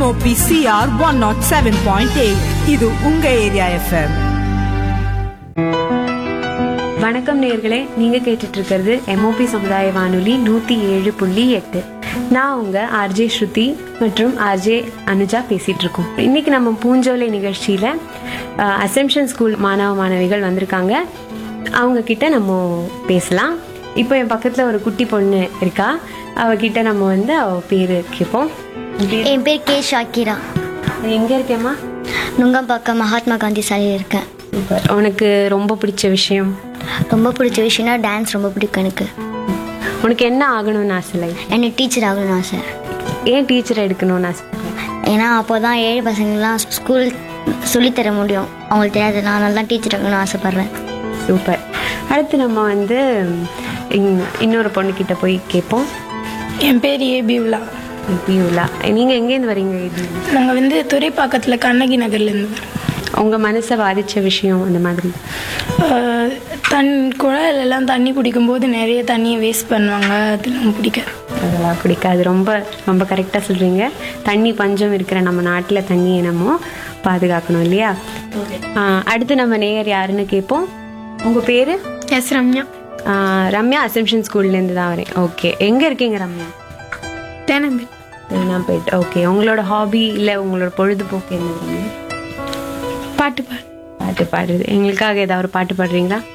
MOPCR 107.8 இது உங்க area FM வணக்கம் நேர்களே நீங்க கேட்டுட்டு இருக்கிறது எம்ஓபி சமுதாய வானொலி நூத்தி ஏழு புள்ளி எட்டு நான் உங்க ஆர்ஜே ஸ்ருதி மற்றும் ஆர்ஜே அனுஜா பேசிட்டு இருக்கோம் இன்னைக்கு நம்ம பூஞ்சோலை நிகழ்ச்சியில அசெம்ஷன் ஸ்கூல் மாணவ மாணவிகள் வந்திருக்காங்க அவங்க கிட்ட நம்ம பேசலாம் இப்போ என் பக்கத்துல ஒரு குட்டி பொண்ணு இருக்கா அவகிட்ட நம்ம வந்து அவ பேரு கேட்போம் என் பேர் கே ஷாக்கிரா எங்க இருக்கேம்மா நுங்கம்பாக்கம் மகாத்மா காந்தி சாலையில் இருக்கேன் உனக்கு ரொம்ப பிடிச்ச விஷயம் ரொம்ப பிடிச்ச விஷயம்னா டான்ஸ் ரொம்ப பிடிக்கும் எனக்கு உனக்கு என்ன ஆகணும்னு ஆசை லைஃப் எனக்கு டீச்சர் ஆகணும்னு ஆசை ஏன் டீச்சர் எடுக்கணும்னு ஆசைப்படுறேன் ஏன்னா அப்போ தான் ஏழை பசங்கள்லாம் ஸ்கூல் சொல்லித்தர முடியும் அவங்களுக்கு தெரியாது நான் நல்லா டீச்சர் ஆகணும்னு ஆசைப்பட்றேன் சூப்பர் அடுத்து நம்ம வந்து இன்- இன்னொரு பொண்ணுக்கிட்ட போய் கேட்போம் என் பேர் ஏ பியூலா பியூலா நீங்கள் எங்கேருந்து வரீங்க இது நாங்கள் வந்து துறைப்பாக்கத்தில் கண்ணகி நகர்லேருந்து வரோம் உங்கள் மனசை பாதித்த விஷயம் அந்த மாதிரி ஆஹ் தன் குழாயிலெல்லாம் தண்ணி பிடிக்கும்போது நிறைய தண்ணியை வேஸ்ட் பண்ணுவாங்க அதெல்லாம் பிடிக்காது அதெல்லாம் பிடிக்காது ரொம்ப ரொம்ப கரெக்டாக சொல்கிறீங்க தண்ணி பஞ்சம் இருக்கிற நம்ம நாட்டில் தண்ணியை நம்ம பாதுகாக்கணும் இல்லையா ஆ, அடுத்து நம்ம நேயர் யாருன்னு கேட்போம் உங்கள் பேர் எஸ் ரம்யா ரம்யா அசம்ஷன் ஸ்கூல்லேருந்து தான் வரேன் ஓகே எங்கே இருக்கீங்க ரம்யா தேனம்பேட் தேனாம்பேட் ஓகே உங்களோட ஹாபி இல்லை உங்களோட பொழுதுபோக்கு என்ன ரம்யா பாட்டு பாடு பாட்டு பாடுறது எங்களுக்காக ஏதாவது ஒரு பாட்டு பாடுறீங்களா